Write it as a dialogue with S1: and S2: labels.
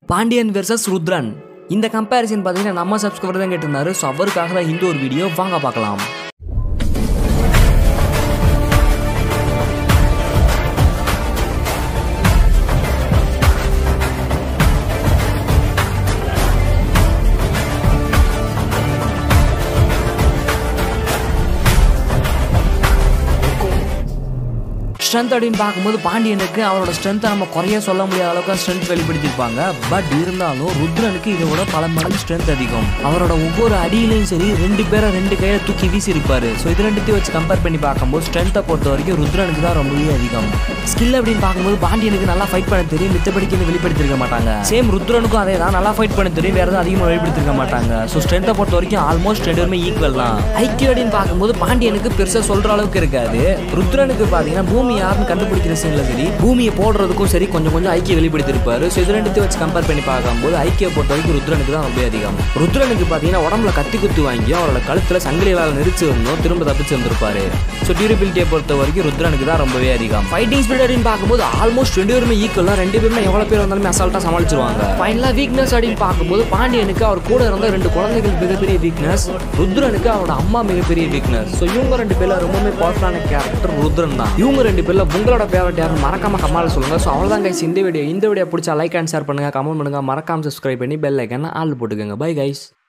S1: Pandian versus Rudran இந்த comparison பார்த்தீங்கன்னா நம்ம சப்ஸ்கிரைபர் தான் கேட்டிருந்தாரு ஸோ அவருக்காக தான் இந்த ஒரு வீடியோ வாங்க பார்க்கலாம் ஸ்ட்ரென்த் அப்படின்னு பார்க்கும்போது பாண்டியனுக்கு அவரோட ஸ்ட்ரென்த்தை நம்ம குறைய சொல்ல முடியாத அளவுக்கு ஸ்ட்ரென்த் வெளிப்படுத்தியிருப்பாங்க பட் இருந்தாலும் ருத்ரனுக்கு இதை விட பல மடங்கு ஸ்ட்ரென்த் அதிகம் அவரோட ஒவ்வொரு அடியிலையும் சரி ரெண்டு பேரை ரெண்டு கையில தூக்கி வீசி இருப்பாரு ஸோ இது ரெண்டுத்தையும் வச்சு கம்பேர் பண்ணி பார்க்கும்போது ஸ்ட்ரென்த்தை பொறுத்த வரைக்கும் ருத்ரனுக்கு தான் ரொம்பவே அதிகம் ஸ்கில் அப்படின்னு பார்க்கும்போது பாண்டியனுக்கு நல்லா ஃபைட் பண்ண தெரியும் மித்தபடிக்கு இன்னும் வெளிப்படுத்திருக்க மாட்டாங்க சேம் ருத்ரனுக்கும் அதே தான் நல்லா ஃபைட் பண்ண தெரியும் வேற எதுவும் அதிகமாக வெளிப்படுத்திருக்க மாட்டாங்க ஸோ ஸ்ட்ரென்த்தை பொறுத்த வரைக்கும் ஆல்மோஸ்ட் ரெண்டு பேருமே ஈக்குவல் தான் ஐக்கியம் அப்படின்னு பார்க்கும்போது பாண்டியனுக்கு பெருசாக சொல்ற அளவுக்கு இருக்காது ருத்ரனுக்கு பார்த்தீங்கன்னா பூமி யாருன்னு கண்டுபிடிக்கிற சீன்ல சரி பூமியை போடுறதுக்கும் சரி கொஞ்சம் கொஞ்சம் ஐக்கிய வெளிப்படுத்திருப்பாரு ஸோ இது ரெண்டுத்தையும் வச்சு கம்பேர் பண்ணி பார்க்கும்போது ஐக்கிய பொறுத்த வரைக்கும் ருத்ரனுக்கு தான் ரொம்ப அதிகம் ருத்ரனுக்கு பார்த்தீங்கன்னா உடம்புல கத்தி குத்து வாங்கி அவரோட கழுத்துல சங்கிலிகளால் நெரிச்சு இருந்தோம் திரும்ப தப்பிச்சு வந்திருப்பாரு ஸோ டியூரபிலிட்டியை பொறுத்த வரைக்கும் ருத்ரனுக்கு தான் ரொம்பவே அதிகம் ஃபைட்டிங் ஸ்பீட் அப்படின்னு பார்க்கும்போது ஆல்மோஸ்ட் ரெண்டு பேருமே ஈக்குவல் தான் ரெண்டு பேருமே எவ்வளோ பேர் வந்தாலுமே அசால்ட்டாக சமாளிச்சிருவாங்க ஃபைனலாக வீக்னஸ் அப்படின்னு பார்க்கும்போது பாண்டியனுக்கு அவர் கூட இருந்த ரெண்டு குழந்தைகள் மிகப்பெரிய வீக்னஸ் ருத்ரனுக்கு அவரோட அம்மா மிகப்பெரிய வீக்னஸ் ஸோ இவங்க ரெண்டு பேர்ல ரொம்பவே பவர்ஃபுல்லான கேரக்டர் ருத்ரன் தான் இவங்க ரெண்டு பேர்ல உங்களோட ஃபேவரட் யாரும் மறக்காம கமால சொல்லுங்க ஸோ அவ்வளோதான் கைஸ் இந்த வீடியோ இந்த வீடியோ பிடிச்சா லைக் அண்ட் ஷேர் பண்ணுங்க கமெண்ட் பண்ணுங்க மறக்காம சப்ஸ்கிரைப் பண்ணி பெல் ஐக்கன் ஆள் போட்டுக்கோங்க பை கைஸ்